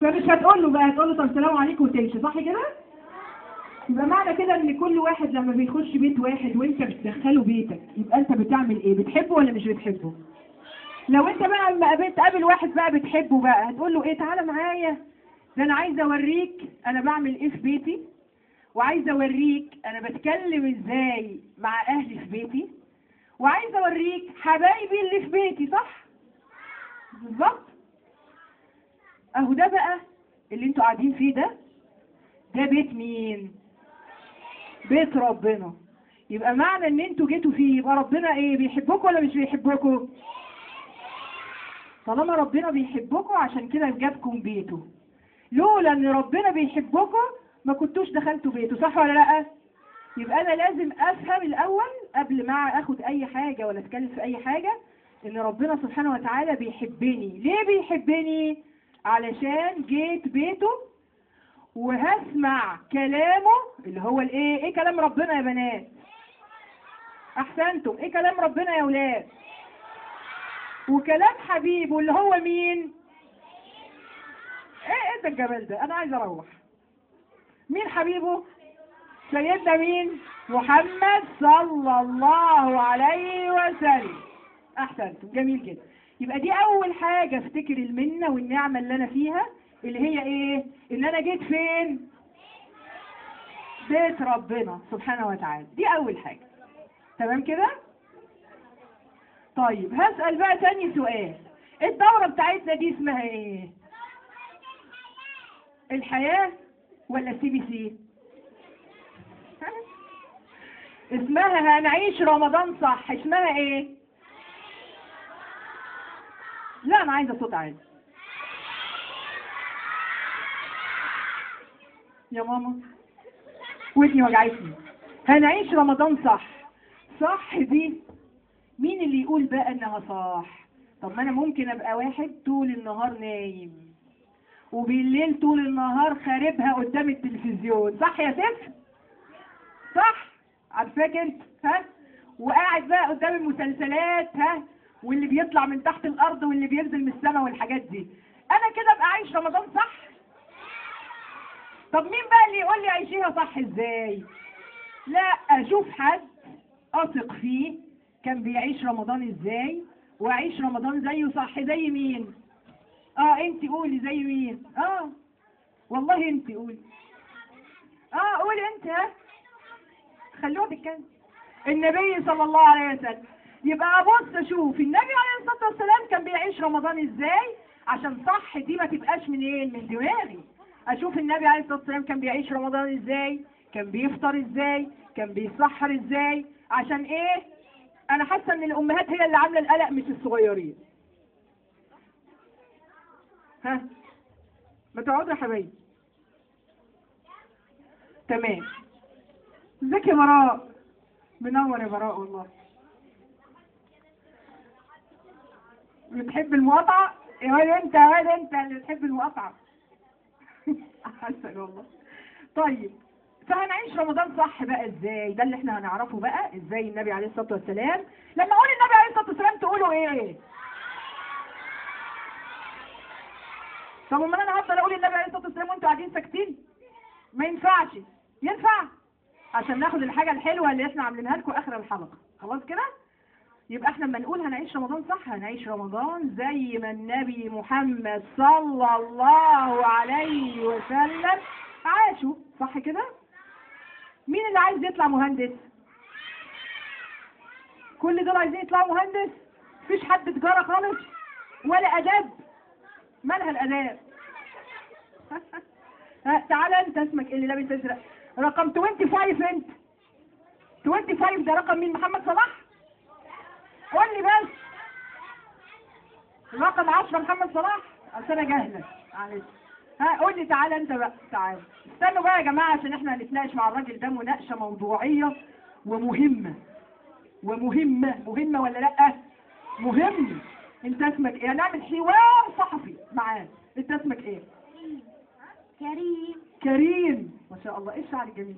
فمش هتقول له بقى هتقول له طب السلام عليكم وتمشي صح كده؟ يبقى معنى كده ان كل واحد لما بيخش بيت واحد وانت بتدخله بيتك يبقى انت بتعمل ايه؟ بتحبه ولا مش بتحبه؟ لو انت بقى لما قابلت قابل واحد بقى بتحبه بقى هتقول له ايه تعالى معايا ده انا عايزه اوريك انا بعمل ايه في بيتي وعايزه اوريك انا بتكلم ازاي مع اهلي في بيتي وعايزه اوريك حبايبي اللي في بيتي صح بالظبط اهو ده بقى اللي انتوا قاعدين فيه ده ده بيت مين بيت ربنا يبقى معنى ان انتوا جيتوا فيه يبقى ربنا ايه بيحبكم ولا مش بيحبكم طالما ربنا بيحبكم عشان كده جابكم بيته لولا ان ربنا بيحبكم ما كنتوش دخلتوا بيته صح ولا لا يبقى انا لازم افهم الاول قبل ما اخد اي حاجة ولا اتكلم في اي حاجة ان ربنا سبحانه وتعالى بيحبني ليه بيحبني علشان جيت بيته وهسمع كلامه اللي هو الايه ايه كلام ربنا يا بنات احسنتم ايه كلام ربنا يا ولاد وكلام حبيبه اللي هو مين ايه ايه ده الجمال ده انا عايز اروح مين حبيبه سيدنا مين محمد صلى الله عليه وسلم احسنتم جميل جدا يبقى دي اول حاجة افتكر المنة والنعمة اللي انا فيها اللي هي ايه ان انا جيت فين بيت ربنا سبحانه وتعالى دي اول حاجة تمام كده طيب هسأل بقى تاني سؤال الدورة بتاعتنا دي اسمها ايه الحياة ولا سي بي سي اسمها هنعيش رمضان صح اسمها ايه لا انا عايزه صوت عالي يا ماما ودني وجعتني هنعيش رمضان صح صح دي مين اللي يقول بقى انها صح طب ما انا ممكن ابقى واحد طول النهار نايم وبالليل طول النهار خاربها قدام التلفزيون صح يا سيف صح عارفاك انت ها وقاعد بقى قدام المسلسلات ها واللي بيطلع من تحت الارض واللي بينزل من السماء والحاجات دي انا كده ابقى عايش رمضان صح طب مين بقى اللي يقول لي عيشيها صح ازاي لا اشوف حد اثق فيه كان بيعيش رمضان ازاي واعيش رمضان زيه صح زي مين اه انت قولي زي مين اه والله انت قولي اه قولي انت ها خلوها تتكلم النبي صلى الله عليه وسلم يبقى ابص اشوف النبي عليه الصلاه والسلام كان بيعيش رمضان ازاي عشان صح دي ما تبقاش من ايه من دماغي اشوف النبي عليه الصلاه والسلام كان بيعيش رمضان ازاي كان بيفطر ازاي كان بيسحر ازاي عشان ايه انا حاسه ان الامهات هي اللي عامله القلق مش الصغيرين ها ما تقعدوا يا حبايبي تمام ازيك يا براء منور يا براء والله بتحب المقاطعة يا واد انت يا واد انت اللي بتحب المقاطعة حسن والله طيب فهنعيش رمضان صح بقى ازاي ده اللي احنا هنعرفه بقى ازاي النبي عليه الصلاة والسلام لما اقول النبي عليه الصلاة والسلام تقولوا ايه طب امال انا هفضل اقول النبي عليه الصلاة والسلام وانتوا قاعدين ساكتين ما ينفعش ينفع عشان ناخد الحاجة الحلوة اللي احنا عاملينها لكم اخر الحلقة خلاص كده يبقى احنا لما نقول هنعيش رمضان صح هنعيش رمضان زي ما النبي محمد صلى الله عليه وسلم عاشوا صح كده مين اللي عايز يطلع مهندس كل دول عايزين يطلعوا مهندس مفيش حد تجارة خالص ولا اداب مالها الاداب تعالى انت اسمك ايه اللي لابس ازرق رقم 25 انت 25 ده رقم مين محمد صلاح قول لي بس رقم 10 محمد صلاح اصل انا جاهله معلش ها قول لي تعالى انت بقى تعالى استنوا بقى يا جماعه عشان احنا هنتناقش مع الراجل ده مناقشه موضوعيه ومهمه ومهمه مهمه ولا لا مهم انت اسمك ايه هنعمل حوار صحفي معاه انت اسمك ايه كريم كريم ما شاء الله ايه الشعر الجميل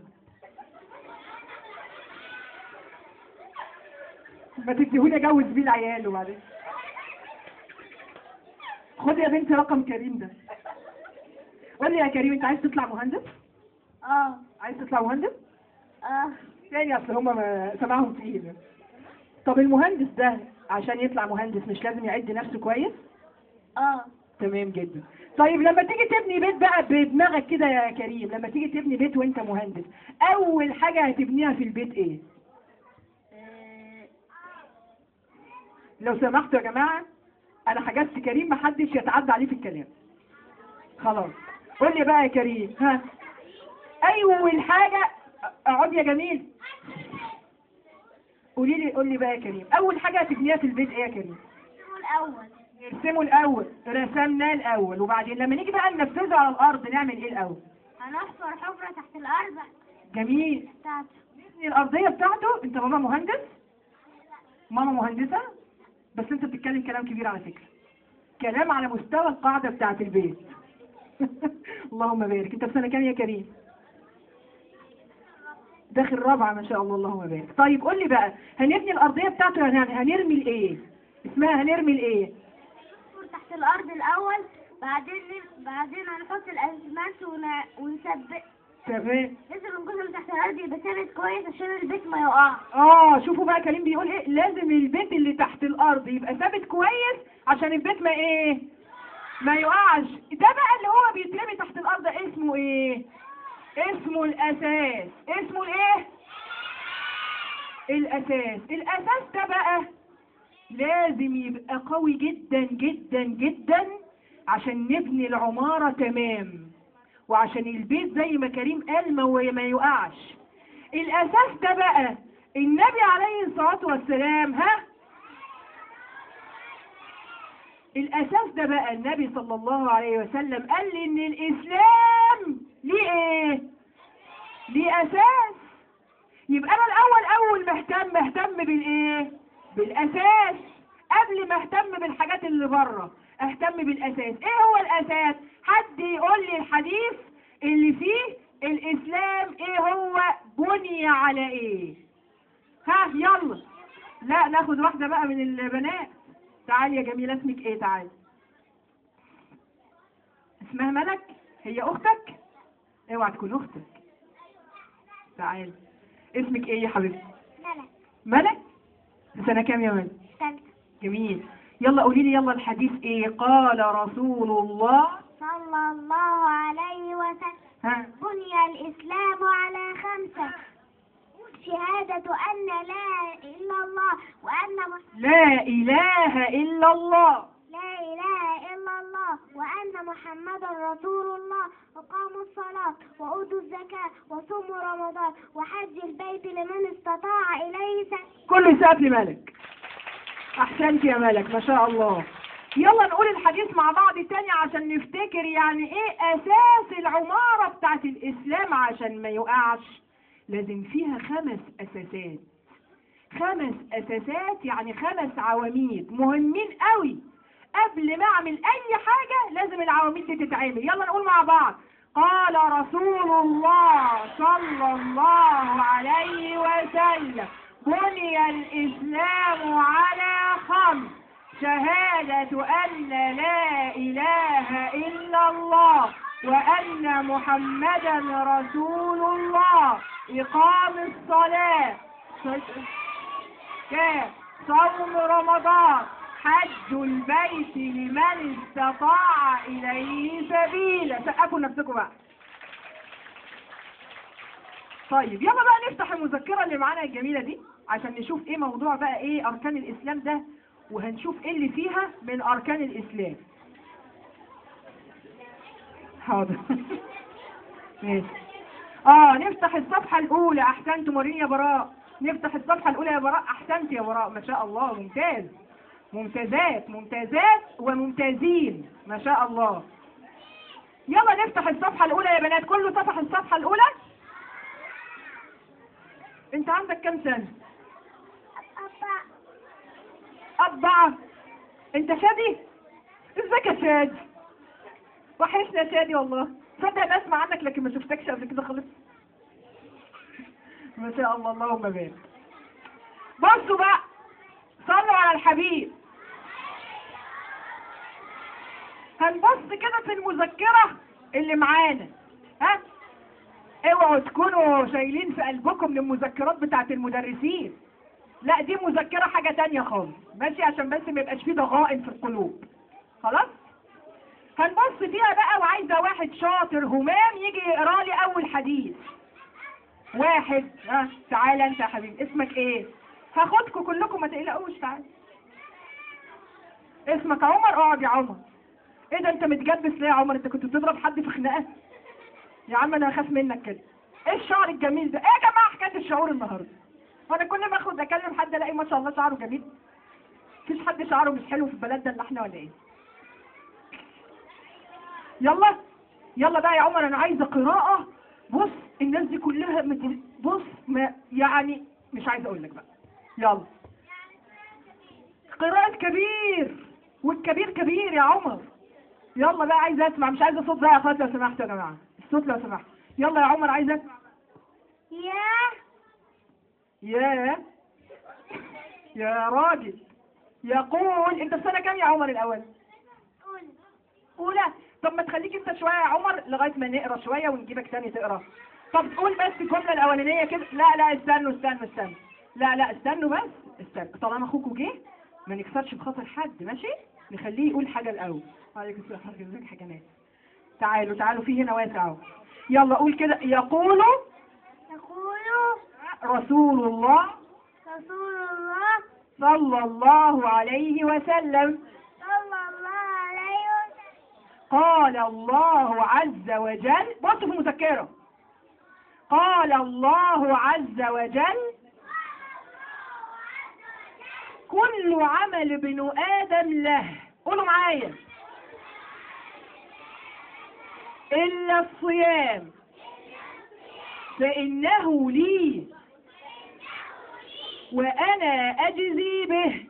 ما تديهولي اجوز بيه العيال وبعدين خد يا بنتي رقم كريم ده قول لي يا كريم انت عايز تطلع مهندس اه عايز تطلع مهندس اه تاني اصل هما ما سمعهم تقيل طب المهندس ده عشان يطلع مهندس مش لازم يعد نفسه كويس اه تمام جدا طيب لما تيجي تبني بيت بقى بدماغك كده يا كريم لما تيجي تبني بيت وانت مهندس اول حاجة هتبنيها في البيت ايه آه، لو سمحتوا يا جماعة انا حجزت كريم محدش يتعدى عليه في الكلام خلاص قول لي بقى يا كريم ها اول حاجة اقعد يا جميل قولي لي قول لي بقى يا كريم اول حاجة هتبنيها في البيت ايه يا كريم اسمه الأول نرسمه الاول رسمناه الاول وبعدين لما نيجي بقى ننفذه على الارض نعمل ايه الاول هنحفر حفرة تحت الأرض جميل بتاعته نبني الارضيه بتاعته انت بابا مهندس ماما مهندسه بس انت بتتكلم كلام كبير على فكره كلام على مستوى القاعده بتاعه البيت اللهم بارك انت في سنه كام يا كريم داخل رابعه ما شاء الله اللهم بارك طيب قول لي بقى هنبني الارضيه بتاعته يعني هنرمي الايه اسمها هنرمي الايه نحفر تحت الأرض الأول بعدين بعدين هنحط الأسمنت ون- ونثبت تمام لازم الجزء اللي تحت الأرض يبقى ثابت كويس عشان البيت ما يقعش اه شوفوا بقى كريم بيقول ايه لازم البيت اللي تحت الارض يبقى ثابت كويس عشان البيت ما ايه ما يقعش ده بقى اللي هو بيترمي تحت الارض ده اسمه ايه اسمه الاساس اسمه الايه الاساس الاساس ده بقى لازم يبقى قوي جدا جدا جدا عشان نبني العمارة تمام وعشان البيت زي ما كريم قال ما ما يقعش الاساس ده بقى النبي عليه الصلاة والسلام ها الاساس ده بقى النبي صلى الله عليه وسلم قال لي ان الاسلام ليه ايه ليه اساس يبقى انا الاول اول مهتم مهتم بالايه بالاساس قبل ما اهتم بالحاجات اللي بره اهتم بالاساس ايه هو الاساس حد يقول لي الحديث اللي فيه الاسلام ايه هو بني على ايه ها يلا لا ناخد واحدة بقى من البنات تعالي يا جميلة اسمك ايه تعالي اسمها ملك هي اختك اوعى تكون اختك تعالي اسمك ايه يا حبيبتي ملك ملك في سنة كام يا ملك ثالثة جميل يلا قولي لي يلا الحديث ايه قال رسول الله صلى الله عليه وسلم ها بني الإسلام على خمسة شهادة أن لا إله إلا الله وأن مح- لا اله الا الله لا إله إلا الله وأن محمدا رسول الله وقاموا الصلاة وأوتوا الزكاة وصوموا رمضان وحج البيت لمن استطاع إليه سبيلا كله يسقف لملك احسنت يا ملك ما شاء الله يلا نقول الحديث مع بعض تاني عشان نفتكر يعني ايه اساس العمارة بتاعت الاسلام عشان ما يقعش لازم فيها خمس اساسات خمس اساسات يعني خمس عواميد مهمين قوي قبل ما اعمل اي حاجة لازم العواميد دي تتعمل يلا نقول مع بعض قال رسول الله صلى الله عليه وسلم بني الإسلام على خمس شهادة أن لا إله إلا الله وأن محمدا رسول الله إقام الصلاة كاف صوم رمضان حج البيت لمن استطاع إليه سبيلا سقفوا نفسكم بقى طيب يلا بقى نفتح المذكرة اللي معانا الجميلة دي عشان نشوف ايه موضوع بقى ايه أركان الإسلام ده وهنشوف ايه اللي فيها من أركان الإسلام حاضر ماشي اه نفتح الصفحة الأولى أحسنت مورين يا براء نفتح الصفحة الأولى يا براء أحسنت يا براء ما شاء الله ممتاز ممتازات ممتازات وممتازين ما شاء الله يلا نفتح الصفحة الأولى يا بنات كله صفح الصفحة الأولى أنت عندك كم سنة؟ أربعة أنت شادي؟ ازيك يا شادي؟ وحشنا يا شادي والله تصدق أنا أسمع عنك لكن ما شفتكش قبل كده خالص ما شاء الله اللهم بارك بصوا بقى صلوا على الحبيب هنبص كده في المذكرة اللي اللي معانا ها اوعوا تكونوا شايلين في قلبكم من المذكرات بتاعت المدرسين لا دي مذكرة حاجة تانية خالص ماشي عشان بس ما يبقاش فيه ضغائن في القلوب خلاص هنبص فيها بقى وعايزة واحد شاطر همام يجي يقرا لي أول حديث واحد ها تعالى أنت يا حبيبي اسمك إيه؟ هاخدكم كلكم ما تقلقوش تعالى اسمك عمر اقعد يا عمر ايه ده انت متجبس ليه يا عمر انت كنت بتضرب حد في خناقه يا عم انا هخاف منك كده ايه الشعر الجميل ده ايه يا جماعه حكايه الشعور النهارده وانا كل ما اخد اكلم حد الاقي ما شاء الله شعره جميل مفيش حد شعره مش حلو في البلد ده الا احنا ولا ايه يلا يلا بقى يا عمر انا عايزه قراءه بص الناس دي كلها مت... بص ما يعني مش عايزه اقول لك بقى يلا قراءة كبير والكبير كبير يا عمر يلا بقى عايزه اسمع مش عايزه صوت بقى يا اخوات لو سمحتوا يا جماعه الصوت لو سمحت يلا يا عمر عايزه اسمع يا يا يا راجل يقول انت في سنه كام يا عمر الاول قول اولى طب ما تخليك انت شويه يا عمر لغايه ما نقرا شويه ونجيبك تاني تقرا طب قول بس الجمله الاولانيه كده لا لا استنوا استنوا استنوا لا لا استنوا بس استنوا طالما اخوكوا جه ما نكسرش بخاطر حد ماشي نخليه يقول حاجه الاول عليكم السلام ورحمه الله حاجه ناس تعالوا تعالوا في هنا واسع اهو يلا قول كده يقول يقول رسول الله رسول الله صلى الله عليه وسلم صلى الله عليه وسلم قال الله عز وجل بص في المذكرة قال الله عز وجل كل عمل ابن آدم له قولوا معايا إلا الصيام فإنه لي وأنا أجزي به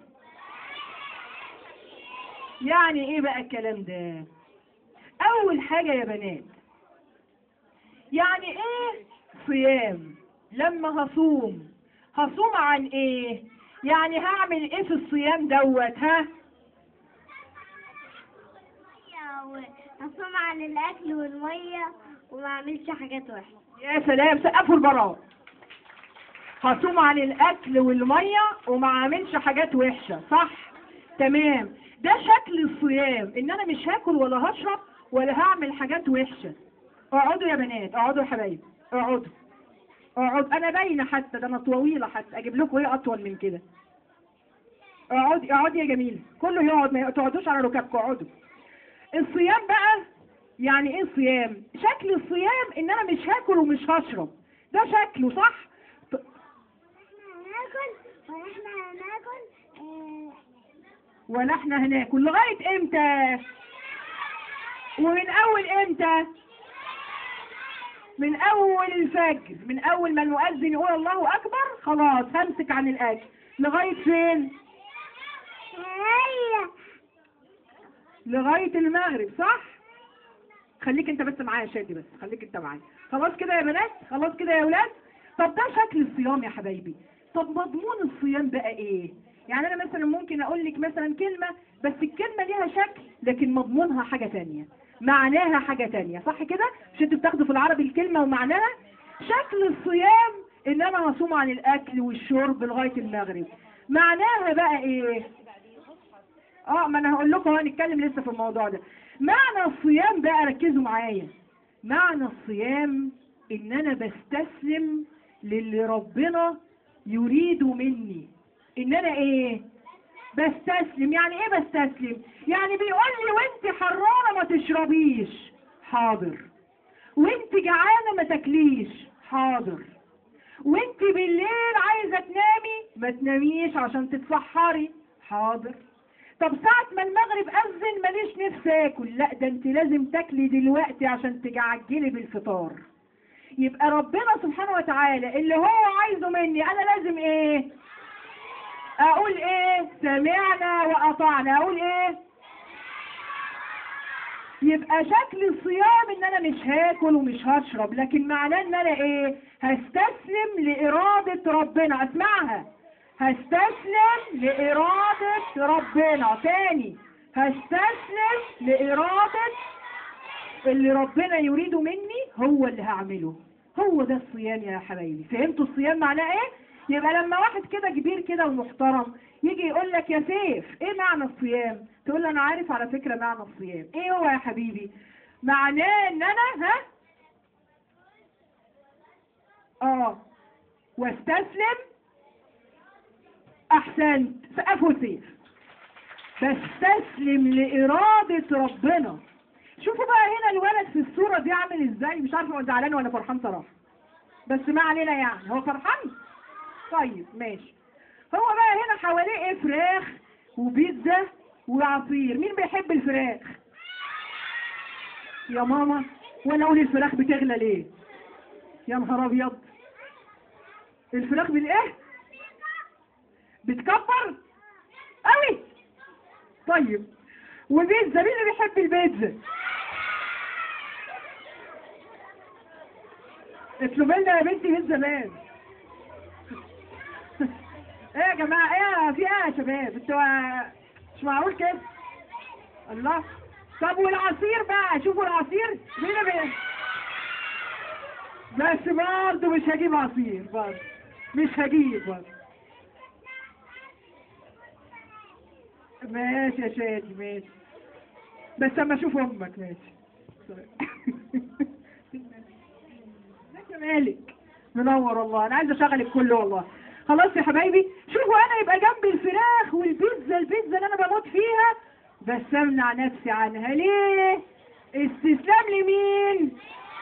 يعني إيه بقى الكلام ده أول حاجة يا بنات يعني إيه صيام لما هصوم هصوم عن إيه يعني هعمل إيه في الصيام دوت ها أصوم عن الأكل والمية وما أعملش حاجات وحشة يا سلام سقفوا البراء هصوم عن الاكل والميه وما اعملش حاجات وحشه صح تمام ده شكل الصيام ان انا مش هاكل ولا هشرب ولا هعمل حاجات وحشه اقعدوا يا بنات اقعدوا يا حبايبي اقعدوا اقعد انا باينه حتى ده انا طويله حتى اجيب لكم ايه اطول من كده اقعدي اقعدي يا جميله كله يقعد ما تقعدوش على ركابكم اقعدوا الصيام بقى يعني ايه الصيام شكل الصيام ان انا مش هاكل ومش هشرب ده شكله صح ط- احنا هناكل ونحن هناكل آه، ولا احنا هناكل لغايه امتى ومن اول امتى من اول الفجر من اول ما المؤذن يقول الله اكبر خلاص همسك عن الاكل لغايه فين هي لغايه المغرب صح خليك انت بس معايا يا شادي بس خليك انت معايا خلاص كده يا بنات خلاص كده يا ولاد طب ده شكل الصيام يا حبايبي طب مضمون الصيام بقى ايه يعني انا مثلا ممكن اقول لك مثلا كلمه بس الكلمه ليها شكل لكن مضمونها حاجه تانية معناها حاجه تانية صح كده مش انتوا بتاخدوا في العربي الكلمه ومعناها شكل الصيام ان انا هصوم عن الاكل والشرب لغايه المغرب معناها بقى ايه اه ما انا هقول لكم هنتكلم لسه في الموضوع ده معنى الصيام بقى ركزوا معايا معنى الصيام ان انا بستسلم للي ربنا يريده مني ان انا ايه بستسلم يعني ايه بستسلم يعني بيقول لي وانت حرانه ما تشربيش حاضر وانت جعانه ما تاكليش حاضر وانت بالليل عايزه تنامي ما تناميش عشان تتسحري حاضر طب ساعة ما المغرب أذن ماليش نفس آكل لا ده أنت لازم تاكلي دلوقتي عشان تجعجلي بالفطار يبقى ربنا سبحانه وتعالى اللي هو عايزه مني أنا لازم إيه أقول إيه سمعنا وأطعنا أقول إيه يبقى شكل الصيام ان انا مش هاكل ومش هشرب لكن معناه ان انا ايه هستسلم لارادة ربنا اسمعها هستسلم لارادة ربنا تاني هستسلم لارادة اللي ربنا يريده مني هو اللي هعمله هو ده الصيام يا حبايبي فهمتوا الصيام معناه ايه يبقى لما واحد كده كبير كده ومحترم يجي يقول لك يا سيف ايه معنى الصيام تقول له انا عارف على فكرة معنى الصيام ايه هو يا حبيبي معناه ان انا ها اه واستسلم احسنت سقفوا سيف بستسلم لإرادة ربنا شوفوا بقى هنا الولد في الصورة دي عامل ازاي مش عارفه هو زعلان ولا فرحان صراحة بس ما علينا يعني هو فرحان طيب ماشي هو بقى هنا حواليه ايه فراخ وبيتزا وعصير مين بيحب الفراخ يا ماما وانا اقول الفراخ بتغلى ليه يا نهار ابيض الفراخ بالايه بتكبر قوي طيب وبيتزا مين اللي بيحب البيتزا اطلب لنا يا بنتي بيتزا مان ايه يا جماعه ايه في ايه يا شباب انتوا مش معقول كده الله طب والعصير بقى شوفوا العصير مين اللي بي... بس برضه مش هجيب عصير برضه مش هجيب برضه ماشي يا شادي ماشي بس اما اشوف امك ماشي انت مالك منور والله انا عايز اشغلك كله والله خلاص يا حبايبي شوفوا انا يبقى جنبي الفراخ والبيتزا البيتزا اللي انا بموت فيها بس امنع نفسي عنها ليه استسلام لمين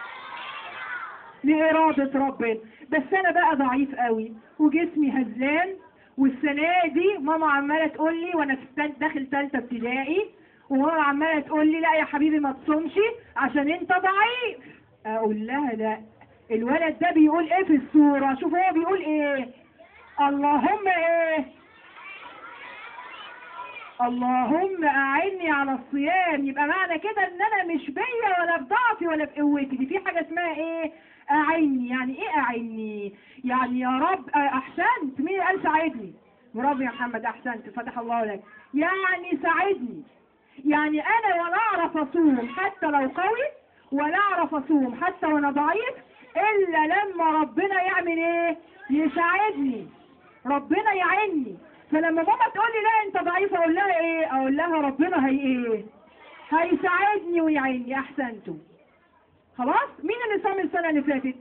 لإرادة ربنا بس أنا بقى ضعيف قوي وجسمي هزلان والسنة دي ماما عمالة تقول لي وأنا في التال- داخل تالتة ابتدائي وماما عمالة تقول لي لا يا حبيبي ما تصومش عشان أنت ضعيف أقول لها لا الولد ده بيقول إيه في الصورة شوف هو بيقول إيه اللهم إيه اللهم أعني على الصيام يبقى معنى كده ان انا مش بيا ولا بضعفي ولا بقوتي دي في حاجة اسمها ايه أعني يعني ايه أعني يعني يا رب آه، احسنت مين اللي قال ساعدني برافو يا محمد احسنت فتح الله لك يعني ساعدني يعني انا ولا اعرف اصوم حتى لو قوي ولا اعرف اصوم حتى وانا ضعيف الا لما ربنا يعمل ايه يساعدني ربنا يعيني فلما ماما تقول لي لا انت ضعيفه اقول لها ايه اقول لها ربنا هي ايه هيساعدني ويعيني احسنتم خلاص مين اللي صام السنه اللي فاتت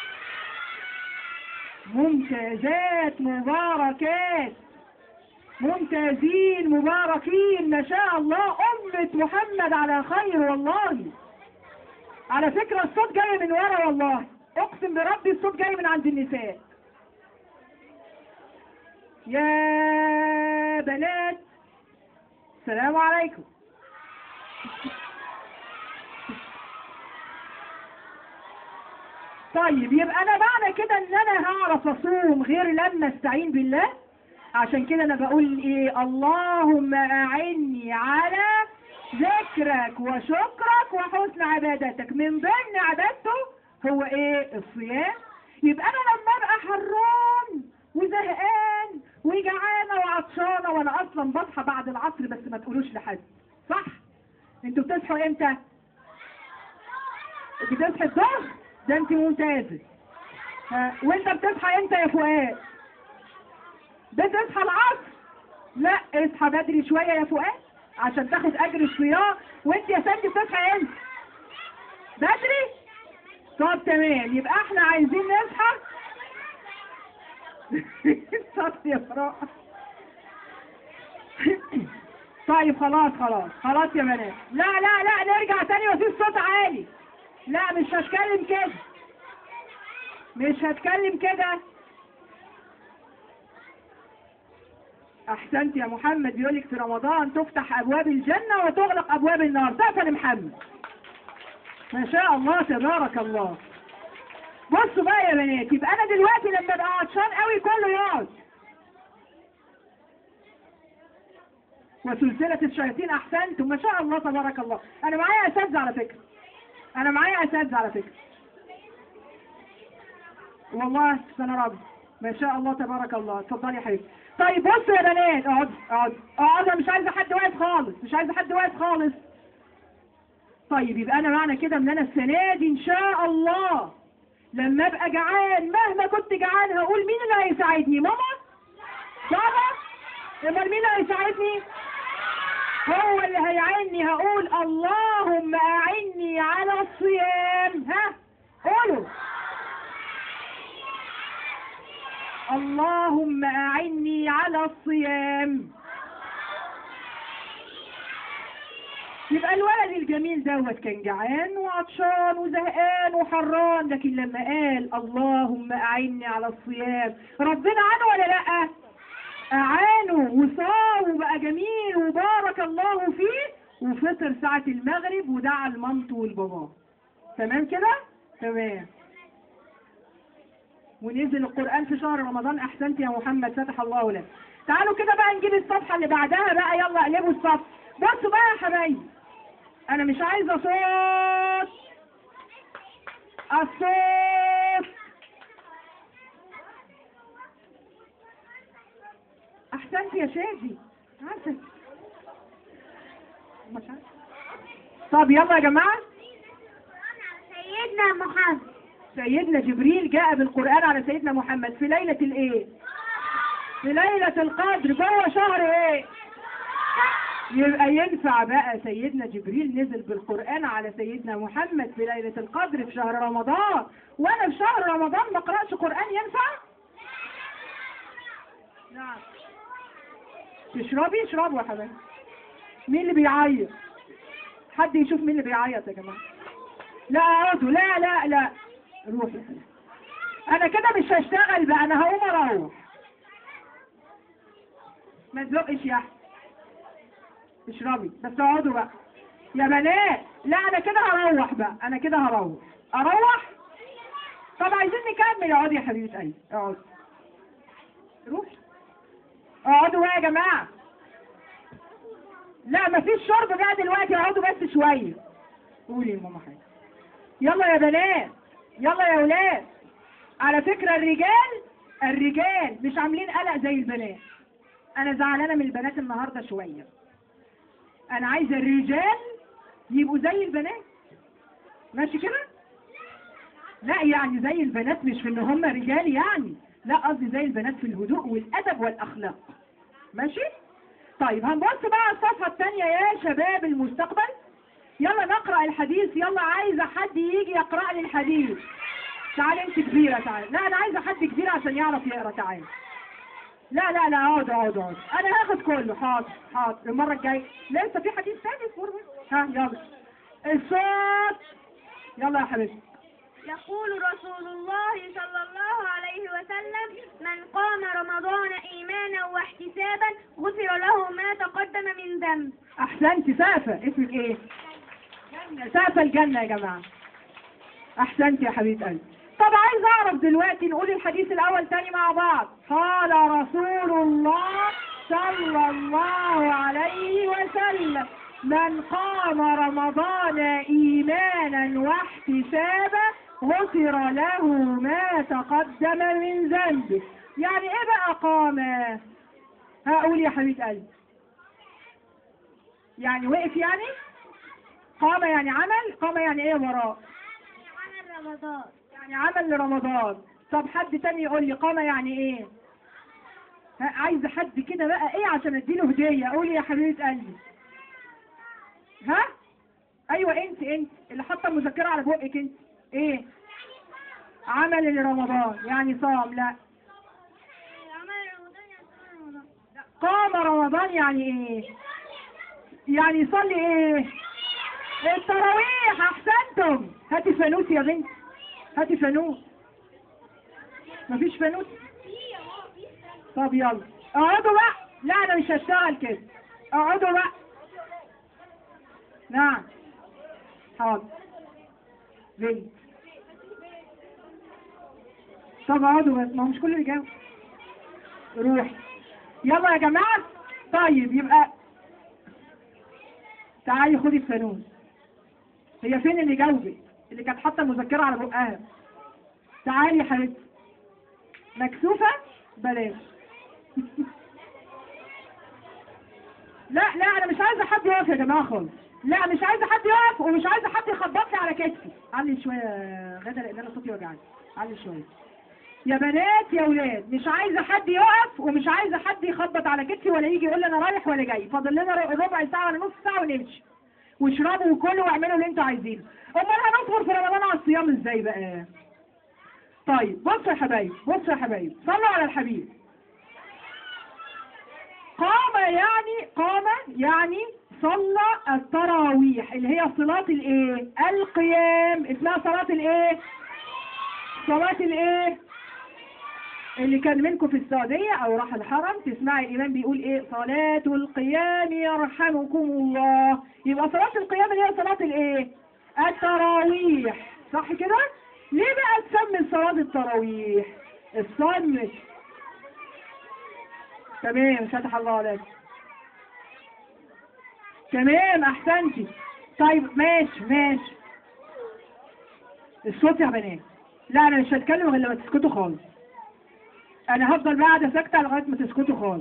ممتازات مباركات ممتازين مباركين ما شاء الله أمة محمد على خير والله على فكرة الصوت جاي من ورا والله اقسم بربي الصوت جاي من عند النساء يا بنات السلام عليكم طيب يبقى انا معنى كده ان انا هعرف اصوم غير لما استعين بالله عشان كده انا بقول ايه اللهم اعني على ذكرك وشكرك وحسن عبادتك من ضمن عبادته هو ايه الصيام يبقى انا لما ابقى حران وزهقان وجعانه وعطشانه وانا اصلا بصحى بعد العصر بس ما تقولوش لحد صح انتوا بتصحوا امتى بتصحي الظهر ده انت ممتازه ها، وانت بتصحى امتى يا فؤاد بتصحى العصر لا اصحى بدري شويه يا فؤاد عشان تاخد اجر الصيام وانت يا سندي بتصحى امتى بدري طب تمام يبقى احنا عايزين نصحى صوت يا فراح طيب خلاص خلاص خلاص يا بنات لا لا لا نرجع تاني وفي صوت عالي لا مش هتكلم كده مش هتكلم كده احسنت يا محمد بيقولك في رمضان تفتح ابواب الجنة وتغلق ابواب النار سقف لمحمد ما شاء الله تبارك الله بصوا بقى يا بنات يبقى انا دلوقتي لما ابقى عطشان قوي كله يقعد وسلسلة الشياطين احسنتم ما شاء الله تبارك الله انا معايا اساتذة على فكرة انا معايا اساتذة على فكرة والله سنة رابعة ما شاء الله تبارك الله اتفضلي يا حبيبي طيب بصوا يا بنات اقعد اقعد اقعد أنا مش عايزه حد واقف خالص مش عايزه حد واقف خالص طيب يبقى انا معنى كده ان انا السنه دي ان شاء الله لما ابقى جعان مهما كنت جعان هقول مين اللي هيساعدني ماما بابا امال مين اللي هيساعدني هو اللي هيعيني هقول اللهم اعني على الصيام ها قولوا اللهم اعني على الصيام يبقى الولد الجميل دوت كان جعان وعطشان وزهقان وحران لكن لما قال اللهم أعني على الصيام ربنا عنه ولا لأ أعانه وصام وبقى جميل وبارك الله فيه وفطر ساعة المغرب ودعا لمامته والبابا تمام كده؟ تمام ونزل القرآن في شهر رمضان أحسنت يا محمد فتح الله لك تعالوا كده بقى نجيب الصفحة اللي بعدها بقى يلا اقلبوا الصف بصوا بقى يا حبايبي انا مش عايزه صوت الصوت احسنت يا شادي عارفه مش عارفه طب يلا يا جماعه سيدنا محمد سيدنا جبريل جاء بالقران على سيدنا محمد في ليله الايه في ليله القدر جوه شهر ايه يبقى ينفع بقى سيدنا جبريل نزل بالقرآن على سيدنا محمد في ليلة القدر في شهر رمضان وأنا في شهر رمضان ما أقرأش قرآن ينفع؟ نعم تشربي اشربوا يا حبايبي مين اللي بيعيط؟ حد يشوف مين اللي بيعيط يا جماعة لا اقعدوا لا لا لا روحي أنا كده مش هشتغل بقى أنا هقوم أروح ما تزقش يا أحمد اشربي بس اقعدوا بقى يا بنات لا انا كده هروح بقى انا كده هروح اروح طب عايزين نكمل اقعدي يا حبيبه قلبي اقعدي روحي اقعدوا بقى يا جماعه لا مفيش شرب بقى دلوقتي اقعدوا بس شويه قولي يا ماما حاجه يلا يا بنات يلا يا ولاد على فكره الرجال الرجال مش عاملين قلق زي البنات انا زعلانه من البنات النهارده شويه انا عايزه الرجال يبقوا زي البنات ماشي كده لا يعني زي البنات مش في ان هم رجال يعني لا قصدي زي البنات في الهدوء والادب والاخلاق ماشي طيب هنبص بقى على الصفحه الثانيه يا شباب المستقبل يلا نقرا الحديث يلا عايزه حد يجي يقرا لي الحديث تعالي انت كبيره تعالي لا انا عايزه حد كبير عشان يعرف يقرا تعالي لا لا لا اقعد اقعد اقعد انا هاخد كله حاضر حاضر المره الجايه لسه في حديث ثاني اصبر بس. ها يلا الصوت يلا يا حبيبي يقول رسول الله صلى الله عليه وسلم من قام رمضان إيمانا واحتسابا غفر له ما تقدم من ذنب احسنت سافة اسمك ايه سافة الجنة يا جماعة احسنت يا حبيبة قلبي طب عايز اعرف دلوقتي نقول الحديث الاول تاني مع بعض قال رسول الله صلى الله عليه وسلم من قام رمضان ايمانا واحتسابا غفر له ما تقدم من ذنبه يعني ايه بقى قام هقول يا حبيبة قلبي يعني وقف يعني قام يعني عمل قام يعني ايه وراء عمل رمضان يعني عمل لرمضان طب حد تاني يقول لي قام يعني ايه ها عايزه حد كده بقى ايه عشان اديله هديه قولي يا حبيبه قلبي ها ايوه انت انت اللي حاطه المذكره على بقك انت ايه عمل لرمضان يعني صام لا عمل رمضان يعني صام رمضان قام رمضان يعني ايه يعني يصلي ايه التراويح احسنتم هاتي فانوس يا بنت هاتي فانوس مفيش فانوس طب يلا اقعدوا بقى لا انا مش هشتغل كده اقعدوا بقى نعم حاضر بنت طب اقعدوا بس ما هو مش كل اللي جاوب روحي يلا يا جماعة طيب يبقى تعالي خدي الفانوس هي فين اللي جاوبت اللي كانت حاطه المذكره على بقها تعالي يا حبيبتي مكسوفه بلاش لا لا انا مش عايزه حد يقف يا جماعه خالص لا مش عايزه حد يقف ومش عايزه حد يخبط لي على كتفي علي شويه يا غدا لان انا صوتي وجعني علي شويه يا بنات يا ولاد مش عايزه حد يقف ومش عايزه حد يخبط على كتفي ولا يجي يقول لي انا رايح ولا جاي فاضل لنا ربع ساعه ولا نص ساعه ونمشي واشربوا وكلوا واعملوا اللي انتوا عايزينه امال هنصبر في رمضان على الصيام ازاي بقى طيب بصوا يا حبايب بصوا يا حبايب صلوا على الحبيب قام يعني قام يعني صلى التراويح اللي هي صلاة الايه القيام اسمها صلاة الايه صلاة الايه اللي كان منكم في السعودية او راح الحرم تسمعي الامام بيقول ايه صلاة القيام يرحمكم الله يبقى صلاة القيام اللي هي صلاة الايه التراويح صح كده ليه بقى تسمي صلاة التراويح الصمت تمام فتح الله عليك تمام احسنتي طيب ماشي ماشي الصوت يا بنات لا انا مش هتكلم غير لما تسكتوا خالص انا هفضل قاعده ساكته لغايه ما تسكتوا خالص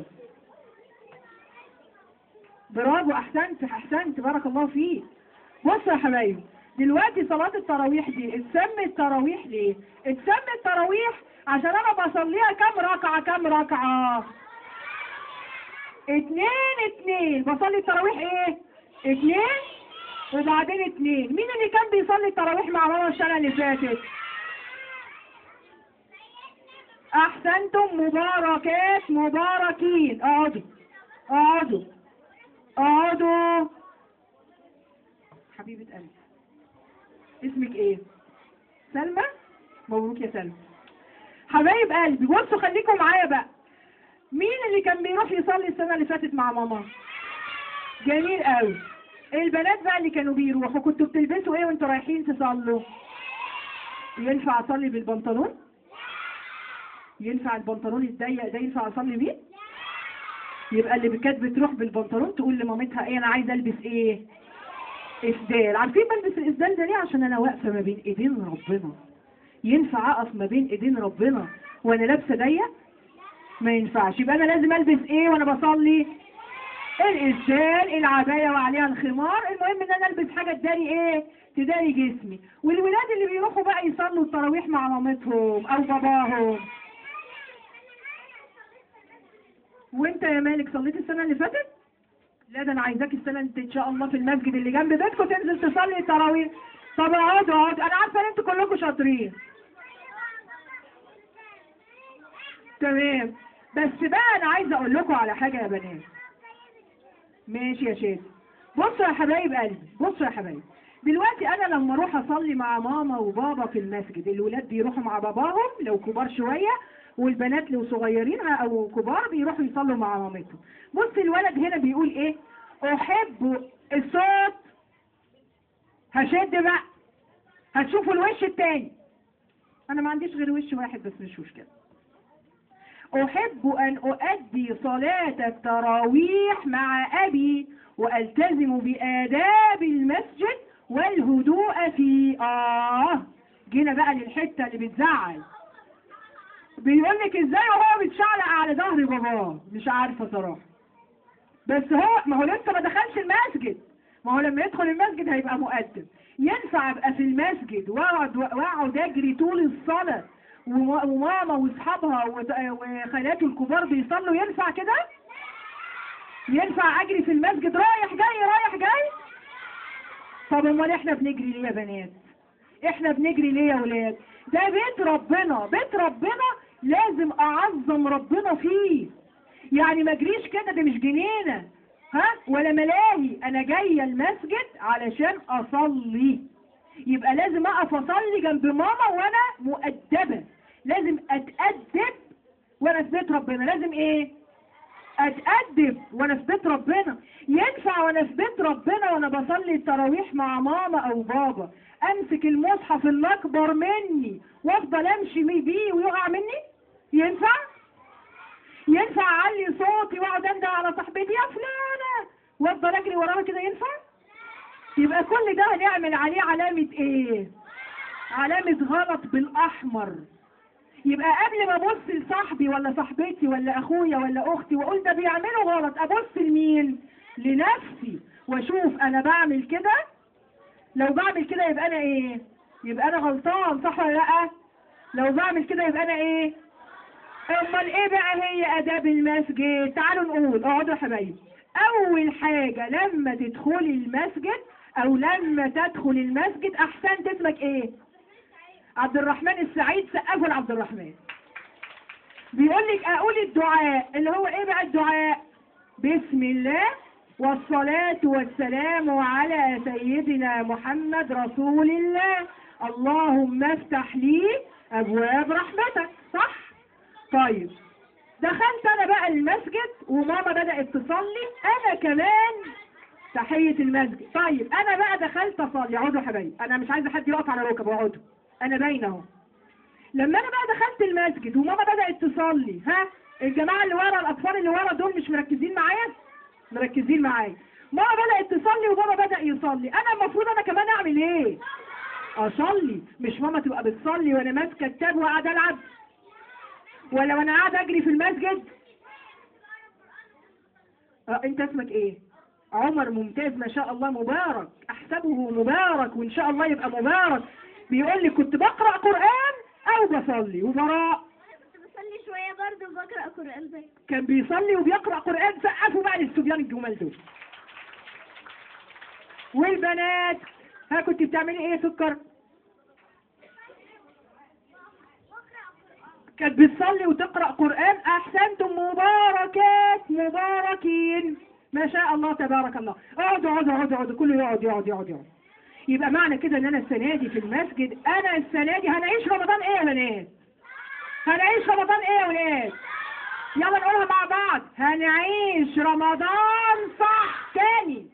برافو احسنت احسنت بارك الله فيك بصوا يا حبايبي دلوقتي صلاة التراويح دي اتسمى التراويح ليه؟ اتسمى التراويح عشان انا بصليها كام ركعة كام ركعة؟ اتنين اتنين بصلي التراويح ايه؟ اتنين وبعدين اتنين مين اللي كان بيصلي التراويح مع ماما السنة اللي فاتت؟ احسنتم مباركات مباركين اقعدوا اقعدوا اقعدوا حبيبة قلبي اسمك ايه سلمى مبروك يا سلمى حبايب قلبي بصوا خليكم معايا بقى مين اللي كان بيروح يصلي السنة اللي فاتت مع ماما جميل قوي البنات بقى اللي كانوا بيروحوا كنتوا بتلبسوا ايه وانتوا رايحين تصلوا ينفع اصلي بالبنطلون ينفع البنطلون الضيق ده ينفع اصلي بيه يبقى اللي كانت بتروح بالبنطلون تقول لمامتها ايه انا عايزه البس ايه اسدال عارفين بلبس الاسدال ده ليه عشان انا واقفه ما بين ايدين ربنا ينفع اقف ما بين ايدين ربنا وانا لابسه ضيق ما ينفعش يبقى انا لازم البس ايه وانا بصلي الاسدال العبايه وعليها الخمار المهم ان انا البس حاجه تداري ايه تداري جسمي والولاد اللي بيروحوا بقى يصلوا التراويح مع مامتهم او باباهم وانت يا مالك صليت السنه اللي فاتت لا ده انا عايزاك السنه انت ان شاء الله في المسجد اللي جنب بيتكم تنزل تصلي التراويح طب اقعدوا اقعدوا انا عارفه ان انتوا كلكم شاطرين تمام بس بقى انا عايزه اقول لكم على حاجه يا بنات ماشي يا شادي بصوا يا حبايب قلبي بصوا يا حبايب دلوقتي انا لما اروح اصلي مع ماما وبابا في المسجد الولاد بيروحوا مع باباهم لو كبار شويه والبنات لو صغيرين او كبار بيروحوا يصلوا مع مامتهم بص الولد هنا بيقول ايه احب الصوت هشد بقى هتشوفوا الوش التاني انا ما عنديش غير وش واحد بس مش مشكله احب ان اؤدي صلاة التراويح مع ابي والتزم باداب المسجد والهدوء فيه اه جينا بقى للحته اللي بتزعل بيقول لك ازاي وهو بيتشعلق على ظهر باباه مش عارفه صراحه بس هو ما هو لسه ما دخلش المسجد ما هو لما يدخل المسجد هيبقى مؤدب ينفع ابقى في المسجد واقعد واقعد اجري طول الصلاه وما- وماما واصحابها وت- وخالاته الكبار بيصلوا ينفع كده ينفع اجري في المسجد رايح جاي رايح جاي طب امال احنا بنجري ليه يا بنات احنا بنجري ليه يا ولاد ده بيت ربنا بيت ربنا لازم اعظم ربنا فيه يعني ما اجريش كده ده مش جنينه ها ولا ملاهي انا جايه المسجد علشان اصلي يبقى لازم اقف اصلي جنب ماما وانا مؤدبه لازم اتادب وانا في بيت ربنا لازم ايه اتأدب وانا في بيت ربنا ينفع وانا في بيت ربنا وانا بصلي التراويح مع ماما او بابا امسك المصحف اللي اكبر مني وافضل امشي مي- بيه ويقع مني ينفع ينفع اعلي صوتي واقعد اندى على صاحبتي يا فلانه وافضل اجري وراها كده ينفع يبقى كل ده هنعمل عليه علامه ايه علامه غلط بالاحمر يبقى قبل ما ابص لصاحبي ولا صاحبتي ولا اخويا ولا اختي واقول ده بيعملوا غلط ابص لمين لنفسي واشوف انا بعمل كده لو بعمل كده يبقى انا ايه يبقى انا غلطان صح ولا لا لو بعمل كده يبقى انا ايه امال ايه بقى هي اداب المسجد تعالوا نقول اقعدوا يا حبايبي اول حاجه لما تدخلي المسجد او لما تدخل المسجد احسنت اسمك ايه عبد الرحمن السعيد سقفوا لعبد الرحمن بيقول لك اقول الدعاء اللي هو ايه بقى الدعاء بسم الله والصلاة والسلام على سيدنا محمد رسول الله اللهم افتح لي ابواب رحمتك صح طيب دخلت انا بقى المسجد وماما بدأت تصلي انا كمان تحية المسجد طيب انا بقى دخلت اصلي اقعدوا يا حبايبي انا مش عايزه حد يقف على ركبه اقعدوا انا باينه اهو لما انا بقى دخلت المسجد وماما بدأت تصلي ها الجماعة اللي ورا الأطفال اللي ورا دول مش مركزين معايا مركزين معايا ماما بدأت تصلي وبابا بدأ يصلي أنا المفروض أنا كمان أعمل إيه أصلي مش ماما تبقى بتصلي وأنا ماسكة كتاب وقاعدة ألعب ولا وأنا قاعدة أجري في المسجد أه أنت اسمك إيه عمر ممتاز ما شاء الله مبارك أحسبه مبارك وإن شاء الله يبقى مبارك بيقول لي كنت بقرأ قرآن أو بصلي وبراء كنت بصلي شوية برضه بقرأ قرآن زي كان بيصلي وبيقرأ قرآن سقفوا بقى للصبيان الجمال دول والبنات ها كنت بتعملي ايه يا سكر كانت بتصلي وتقرأ قرآن أحسنتم مباركات مباركين ما شاء الله تبارك الله اقعدوا اقعدوا اقعدوا اقعدوا كله يقعد يقعد يقعد يقعد يبقى معنى كده ان انا السنة دي في المسجد انا السنة دي هنعيش رمضان ايه يا بنات هنعيش رمضان ايه يا ولاد يلا نقولها مع بعض هنعيش رمضان صح تاني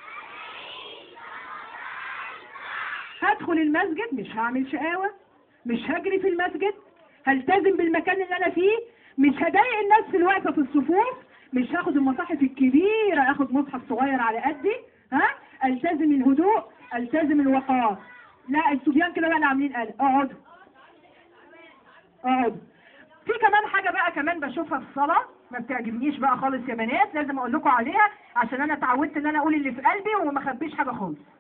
هدخل المسجد مش هعمل شقاوة مش هجري في المسجد هلتزم بالمكان اللي انا فيه مش هضايق الناس في الوقفة في الصفوف مش هاخد المصاحف الكبيرة اخد مصحف صغير على قدي ها التزم الهدوء التزم الوقار لا الصبيان كده بقى اللي عاملين قلق اقعدوا اقعدوا في كمان حاجة بقى كمان بشوفها في الصلاة ما بتعجبنيش بقى خالص يا بنات لازم اقول لكم عليها عشان انا اتعودت ان انا اقول اللي في قلبي وما اخبيش حاجة خالص